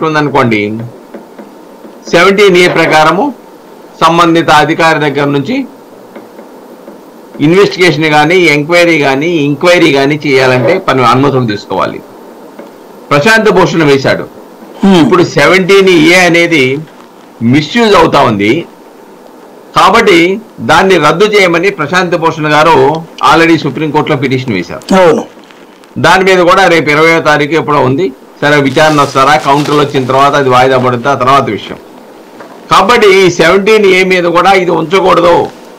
Act ఉందనుకోండి seventeen A ప్రకారము సంబంధిత అధికారి దగ్గర నుంచి ఇన్వెస్టిగేషన్ కానీ ఎంక్వైరీ కానీ ఇంక్వైరీ కానీ చేయాలంటే పని అనుమతులు తీసుకోవాలి ప్రశాంత్ భూషణ్ వేశాడు ఇప్పుడు సెవెంటీన్ ఏ అనేది మిస్యూజ్ అవుతా ఉంది కాబట్టి దాన్ని రద్దు చేయమని ప్రశాంత్ భూషణ్ గారు ఆల్రెడీ సుప్రీంకోర్టులో పిటిషన్ వేశారు అవును దాని మీద కూడా రేపు ఇరవయో తారీఖు ఎప్పుడో ఉంది సరే విచారణ వస్తారా కౌంటర్లు వచ్చిన తర్వాత అది వాయిదా పడుతుందా తర్వాత విషయం కాబట్టి ఈ సెవెంటీన్ ఏ మీద కూడా ఇది ఉంచకూడదు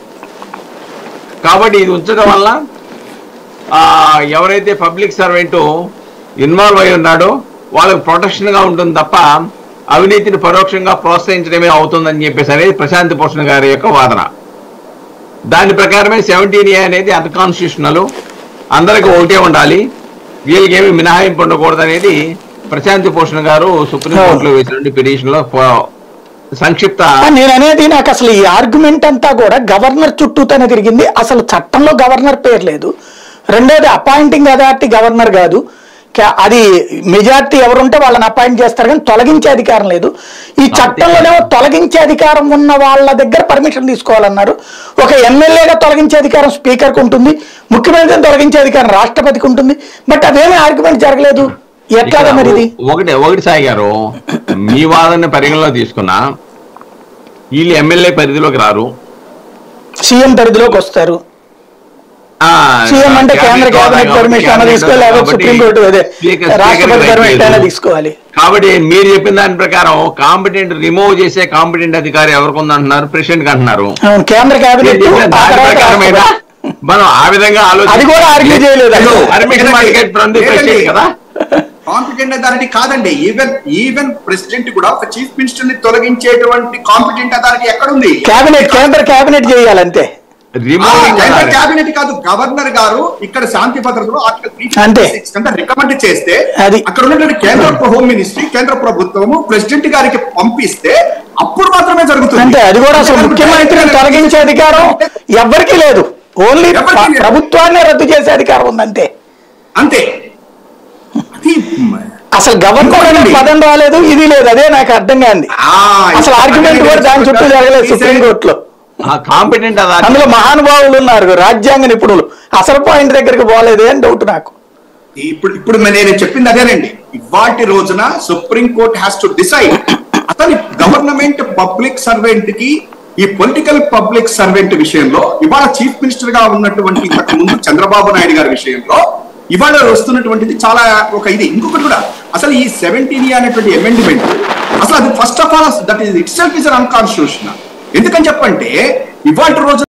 కాబట్టి ఇది ఉంచడం వల్ల ఆ, ఎవరైతే పబ్లిక్ సర్వెంట్ ఇన్వాల్వ్ అయి ఉన్నాడో వాళ్ళకి ప్రొటెక్షన్ గా ఉంటుంది తప్ప అవినీతిని పరోక్షంగా ప్రోత్సహించడమే అవుతుందని చెప్పేసి అనేది ప్రశాంత్ భూషణ్ గారి యొక్క వాదన దాని ప్రకారమే సెవెంటీన్ ఏ అనేది అన్కాన్స్టిట్యూషనల్ అందరికి ఒకటే ఉండాలి వీళ్ళకి ఏమి మినహాయింపు ఉండకూడదు అనేది ప్రశాంత్ భూషణ్ గారు సుప్రీంకోర్టులో వేసినటువంటి పిటిషన్ లో ప- సంక్షిప్త ఆ, నేను అనేది నాకు అసలు ఈ ఆర్గ్యుమెంట్ అంతా కూడా గవర్నర్ చుట్టూతోనే తిరిగింది అసలు చట్టంలో గవర్నర్ పేరు లేదు రెండోది అపాయింటింగ్ అథారిటీ గవర్నర్ కాదు కా- అది మెజార్టీ ఎవరుంటే వాళ్ళని అపాయింట్ చేస్తారు కానీ తొలగించే అధికారం లేదు ఈ చట్టంలోనేమో తొలగించే అధికారం ఉన్న వాళ్ళ దగ్గర పర్మిషన్ తీసుకోవాలన్నారు ఒక ఎమ్మెల్యేగా తొలగించే అధికారం స్పీకర్కి ఉంటుంది ముఖ్యమంత్రిని తొలగించే అధికారం రాష్ట్రపతికి ఉంటుంది బట్ అదేమీ ఆర్గ్యుమెంట్ జరగలేదు ఎట్లాగా మరి ఇది ఒకటి ఒకటి సాయి గారు మీ వాదన పరిగణలో తీసుకున్నా వీళ్ళు ఎమ్మెల్యే పరిధిలోకి రారు సీఎం పరిధిలోకి వస్తారు ఆ, సీఎం అంటే కేంద్ర క్యాబినెట్ కేబినెట్ హోదా పర్మిషన్ అయినా కాబట్టి తీసుకోవాలి లేకపోతే కాబట్టి సుప్రీంకోర్టు అదే స్పీకర్- రాష్ట్రపతి స్పీకర్ పర్మిషన్ అయినా లేదు. తీసుకోవాలి కాబట్టి మీరు చెప్పిన దాని ప్రకారం కాంపిటెంట్ రిమూవ్ చేసే కాంపిటెంట్ అధికారి ఎవరికి ఉందంటున్నారు ప్రెసిడెంట్ అంటున్నారు అవును, కేంద్ర మీరు కేబినెట్ చెప్పిన ఆ దాని తర్వాత ప్రకారమైన రాష్ట్రపతి. మనం ఆ విధంగా అది కూడా argue చేయలేదు అసలు. Permission market from the president కదా కాంపిటెంట్ అథారిటీ కాదండి ఈవెన్ ఈవెన్ ప్రెసిడెంట్ కూడా ఒక చీఫ్ మినిస్టర్ ని తొలగించేటువంటి కాంపిటెంట్ అథారిటీ ఎక్కడుంది కేబినెట్ కేంద్ర కేబినెట్ చేయాలంతే ఆ, రిమూవింగ్ కేంద్ర కేబినెట్ కాదు గవర్నర్ గారు ఇక్కడ శాంతి భద్రతలో ఆర్టికల్ త్రీ అంతే. అంటే రికమెండ్ చేస్తే అది. అక్కడ ఉన్నటువంటి కేంద్ర హోమ్ మినిస్ట్రీ కేంద్ర ప్రభుత్వము ప్రెసిడెంట్ గారికి పంపిస్తే అప్పుడు మాత్రమే జరుగుతుంది అంటే అది కూడా అసలు ముఖ్యమంత్రిని తొలగించే అధికారం ఎవ్వరికీ లేదు ఓన్లీ ఎవరికీ లేదు. ప్రభుత్వాన్ని రద్దు చేసే అధికారం ఉంది అంతే అంతే అది అసలు గవర్నర్ అనే పదం రాలేదు ఇది లేదు అదే నాకు అర్థం కాంది ఆ, అసలు ఆర్గ్యుమెంట్ కూడా దాని చుట్టూ జరగలేదు సుప్రీంకోర్టులో ఆ కాంపిటెంట్ అథారిటీ అందులో మహానుభావులు ఉన్నారు రాజ్యాంగ నిపుణులు అసలు పాయింట్ దగ్గరికి పోలేదే అని డౌట్ నాకు ఇప్పుడు ఇప్పుడు నేను చెప్పింది అదేనండి ఇవాటి రోజున supreme court has to decide అసలు గవర్నమెంట్ పబ్లిక్ సర్వెంట్ కి ఈ పొలిటికల్ పబ్లిక్ సర్వెంట్ విషయంలో ఇవాళ చీఫ్ మినిస్టర్ గా ఉన్నటువంటి ఇంతకు ముందు చంద్రబాబు నాయుడు గారి విషయంలో ఇవాళ వస్తున్నటువంటిది చాలా ఒక ఇది ఇంకొకటి కూడా అసలు ఈ సెవెంటీన్ అనేటువంటి అమెండ్మెంట్ అసలు అది first of all that is itself is unconstitutional ఎందుకని చెప్పంటే ఇవాటి రోజు